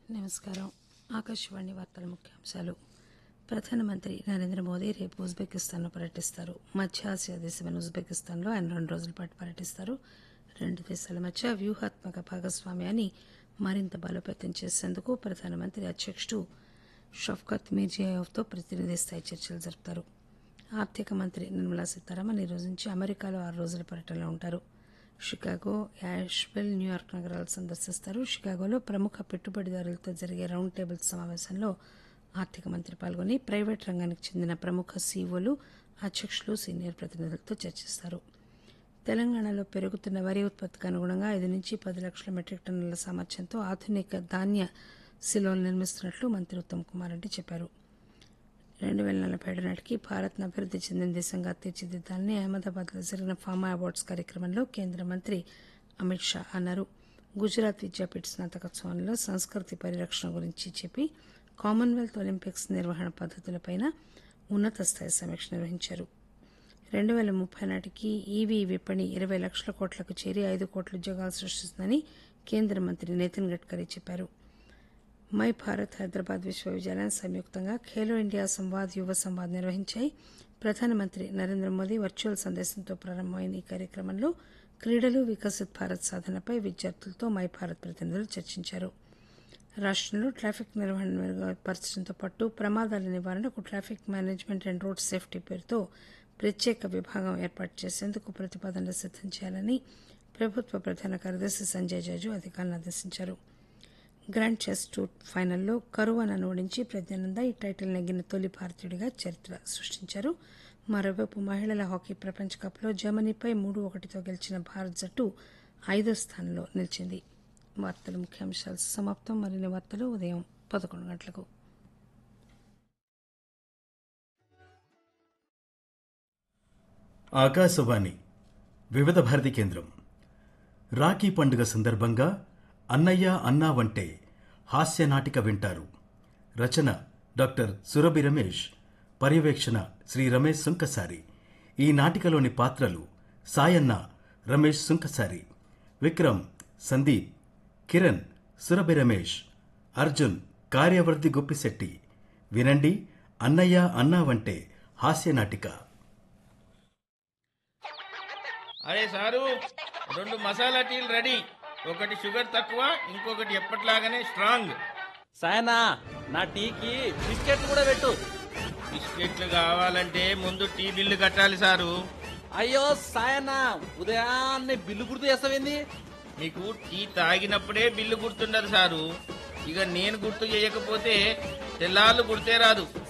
నమస్కారం ఆకాశవాణి వార్తల ముఖ్యాంశాలు ప్రధానమంత్రి నరేంద్ర మోదీ రేపు ఉజ్బెకిస్తాన్లో పర్యటిస్తారు మధ్య ఆసియా దేశమైన ఉజ్బెకిస్తాన్లో ఆయన రెండు రోజుల పాటు పర్యటిస్తారు రెండు దేశాల మధ్య వ్యూహాత్మక భాగస్వామ్యాన్ని మరింత బలోపేతం చేసేందుకు ప్రధానమంత్రి అధ్యక్షుడు షఫ్కత్ మీర్జియాయోవ్తో ప్రతినిధి స్థాయి చర్చలు జరుపుతారు ఆర్థిక మంత్రి నిర్మలా సీతారామన్ ఈ రోజు నుంచి అమెరికాలో ఆరు రోజుల పర్యటనలో ఉంటారు షికాగో యాష్వెల్ న్యూయార్క్ నగరాలు సందర్శిస్తారు షికాగోలో ప్రముఖ పెట్టుబడిదారులతో జరిగే రౌండ్ టేబుల్ సమావేశంలో ఆర్థిక మంత్రి పాల్గొని ప్రైవేట్ రంగానికి చెందిన ప్రముఖ సీఈఓలు అధ్యక్షులు సీనియర్ ప్రతినిధులతో చర్చిస్తారు తెలంగాణలో పెరుగుతున్న వరి ఉత్పత్తికి అనుగుణంగా ఐదు నుంచి పది లక్షల మెట్రిక్ టన్నుల సామర్థ్యంతో ఆధునిక ధాన్య సిలోలు నిర్మిస్తున్నట్లు మంత్రి ఉత్తమ్ కుమార్ రెడ్డి చెప్పారు రెండు వేల నలభై ఏడు నాటికి భారత్ను అభివృద్ధి చెందిన దేశంగా తీర్చిదిద్దాలని అహ్మదాబాద్లో జరిగిన ఫామా అవార్డ్స్ కార్యక్రమంలో కేంద్ర మంత్రి అమిత్ షా అన్నారు గుజరాత్ విద్యాపీఠ స్నాతకోత్సవంలో సంస్కృతి పరిరక్షణ గురించి చెప్పి కామన్వెల్త్ ఒలింపిక్స్ నిర్వహణ పద్ధతులపైన ఉన్నత స్థాయి సమీక్ష నిర్వహించారు రెండు వేల ముప్పై నాటికి ఈవీ విపణి ఇరవై లక్షల కోట్లకు చేరి ఐదు కోట్ల ఉద్యోగాలు సృష్టిస్తుందని కేంద్ర మంత్రి నితిన్ గడ్కరీ చెప్పారు మై భారత్ హైదరాబాద్ విశ్వవిద్యాలయం సంయుక్తంగా ఖేలో ఇండియా సంవాద్ యువ సంవాద్ నిర్వహించాయి ప్రధానమంత్రి నరేంద్ర మోదీ వర్చువల్ సందేశంతో ప్రారంభమైన ఈ కార్యక్రమంలో క్రీడలు వికసిత్ భారత్ సాధనపై విద్యార్థులతో మై భారత్ ప్రతినిధులు చర్చించారు రాష్టంలో ట్రాఫిక్ నిర్వహణ మెరుగుపరచడంతో పాటు ప్రమాదాల నివారణకు traffic management and road safety పేరుతో ప్రత్యేక విభాగం ఏర్పాటు చేసేందుకు ప్రతిపాదనలు సిద్దం చేయాలని ప్రభుత్వ ప్రధాన కార్యదర్శి సంజయ్ జాజు అధికారులను ఆదేశించారు గ్రాండ్ చెస్ టూర్ ఫైనల్లో కరువనను ఓడించి ప్రజ్ఞానంద ఈ టైటిల్ నెగ్గిన తొలి భారతీయుడిగా చరిత్ర సృష్టించారు మరోవైపు మహిళల హాకీ ప్రపంచ కప్లో జర్మనీపై మూడు ఒకటితో గెలిచిన భారత్ జట్టు ఐదో స్థానంలో నిలిచింది వార్తల ముఖ్యాంశాలు సమాప్తం మరిన్ని వార్తలు ఉదయం పదకొండు గంటలకు ఆకాశవాణి వివిధ భారతి కేంద్రం రాఖీ పండుగ సందర్భంగా అన్నయ్య అన్నా వంటే హాస్య నాటిక వింటారు రచన డాక్టర్ సురభి రమేష్ పర్యవేక్షణ శ్రీ రమేష్ సుంకసారి ఈ నాటికలోని పాత్రలు సాయన్న రమేష్ సుంకసారి విక్రమ్ సందీప్ కిరణ్ సురభి రమేష్ అర్జున్ కార్యవర్ధి గుప్పిశెట్టి వినండి అన్నయ్య అన్నా వంటే హాస్య నాటిక అరే సారు రెండు మసాలా టీలు రెడీ ఒకటి షుగర్ తక్కువ ఇంకొకటి ఎప్పట్లాగానే స్ట్రాంగ్ సాయనా నా టీకి బిస్కెట్లు కూడా పెట్టు బిస్కెట్లు కావాలంటే ముందు టీ బిల్లు కట్టాలి సారు అయ్యో సాయనా ఉదయాన్నే బిల్లు గుర్తు చేస్తావేంది మీకు టీ తాగినప్పుడే బిల్లు గుర్తుండదు సారు ఇక నేను గుర్తు చేయకపోతే తెల్లాళ్ళు గుర్తే రాదు